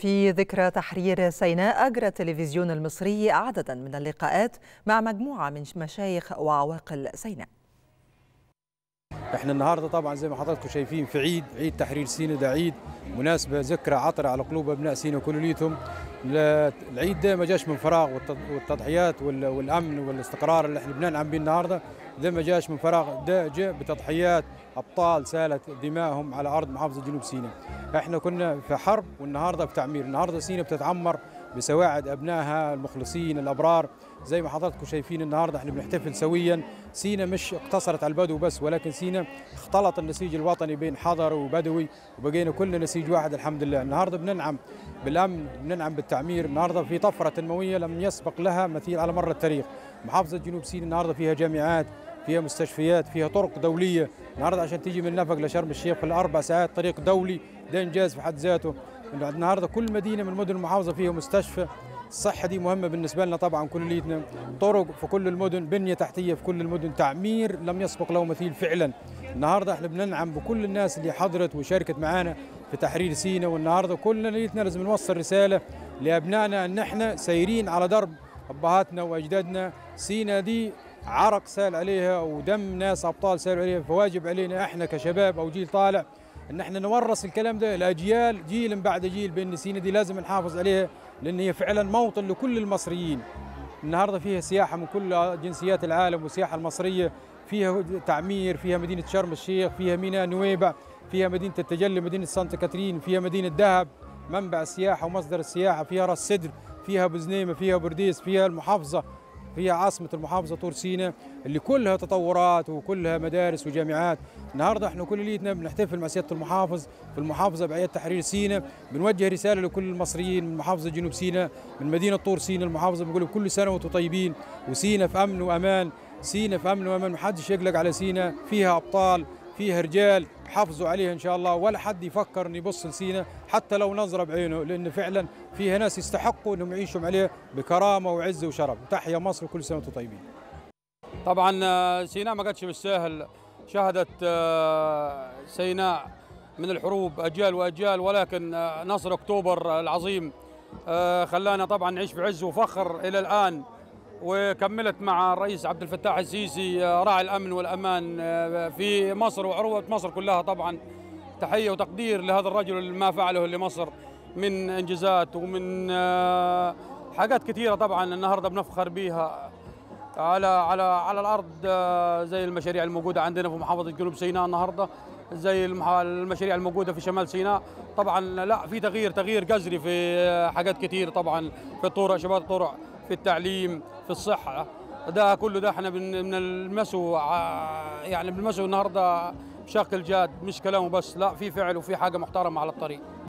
في ذكرى تحرير سيناء أجرى التلفزيون المصري عددا من اللقاءات مع مجموعة من مشايخ وعواقل سيناء احنا النهارده طبعا زي ما حضراتكم شايفين في عيد عيد تحرير سينا ده عيد مناسبه ذكرى عطره على قلوب ابناء سينا كليتهم العيد ده ما جاش من فراغ والتضحيات والامن والاستقرار اللي احنا بننعم بيه النهارده ده ما جاش من فراغ ده جاء بتضحيات ابطال سالت دمائهم على ارض محافظه جنوب سيناء احنا كنا في حرب والنهارده في تعمير النهارده سيناء بتتعمر بسواعد ابنائها المخلصين الابرار زي ما حضراتكم شايفين النهارده احنا بنحتفل سويا سينا مش اقتصرت على البدو بس ولكن سينا اختلط النسيج الوطني بين حضر وبدوي وبقينا كلنا نسيج واحد الحمد لله النهارده بننعم بالامن بننعم بالتعمير النهارده في طفره تنمويه لم يسبق لها مثيل على مر التاريخ محافظه جنوب سيناء النهارده فيها جامعات فيها مستشفيات فيها طرق دوليه النهارده عشان تيجي من نفق لشرم الشيخ في الاربع ساعات طريق دولي ده انجاز في حد ذاته النهارده كل مدينه من مدن المحافظه فيها مستشفى الصحه دي مهمه بالنسبه لنا طبعا كليتنا طرق في كل المدن بنيه تحتيه في كل المدن تعمير لم يسبق له مثيل فعلا النهارده احنا بننعم بكل الناس اللي حضرت وشاركت معنا في تحرير سينا والنهارده كلنا ليتنا لازم نوصل رساله لابنائنا ان احنا سايرين على درب ابهاتنا واجدادنا سينا دي عرق سال عليها ودم ناس ابطال سال عليها فواجب علينا احنا كشباب او جيل طالع ان احنا نورث الكلام ده لاجيال جيل بعد جيل بان سينا دي لازم نحافظ عليها لان هي فعلا موطن لكل المصريين النهارده فيها سياحه من كل جنسيات العالم والسياحه المصريه فيها تعمير فيها مدينه شرم الشيخ فيها ميناء نويبع فيها مدينه التجلي مدينه سانتا كاترين فيها مدينه دهب منبع السياحه ومصدر السياحه فيها راس سدر فيها بوزنيمه فيها برديس فيها المحافظه هي عاصمة المحافظة طور سيناء اللي كلها تطورات وكلها مدارس وجامعات النهاردة احنا كليتنا بنحتفل مع سيادة المحافظ في المحافظة بأعياد تحرير سيناء بنوجه رسالة لكل المصريين من محافظة جنوب سيناء من مدينة طور سيناء المحافظة بنقول كل سنة وانتم طيبين وسيناء في أمن وأمان سيناء في أمن وأمان محدش يقلق على سيناء فيها أبطال فيها رجال حافظوا عليها ان شاء الله ولا حد يفكر ان يبص لسينا حتى لو نظره بعينه لان فعلا فيها ناس يستحقوا انهم يعيشوا عليها بكرامه وعزه وشرف تحيا مصر كل سنه وانتم طيبين طبعا سيناء ما قدش بالساهل شهدت سيناء من الحروب اجيال واجيال ولكن نصر اكتوبر العظيم خلانا طبعا نعيش في عز وفخر الى الان وكملت مع الرئيس عبد الفتاح السيسي راعي الامن والامان في مصر وعروه مصر كلها طبعا تحيه وتقدير لهذا الرجل ما فعله لمصر من انجازات ومن حاجات كثيره طبعا النهارده بنفخر بها على على على الارض زي المشاريع الموجوده عندنا في محافظه جنوب سيناء النهارده زي المشاريع الموجوده في شمال سيناء طبعا لا في تغيير تغيير جذري في حاجات كثير طبعا في الطرق شباب الطرق في التعليم في الصحة ده كله ده احنا بنلمسه يعني بنلمسه النهارده بشكل جاد مش كلامه بس لا في فعل وفي حاجة محترمة على الطريق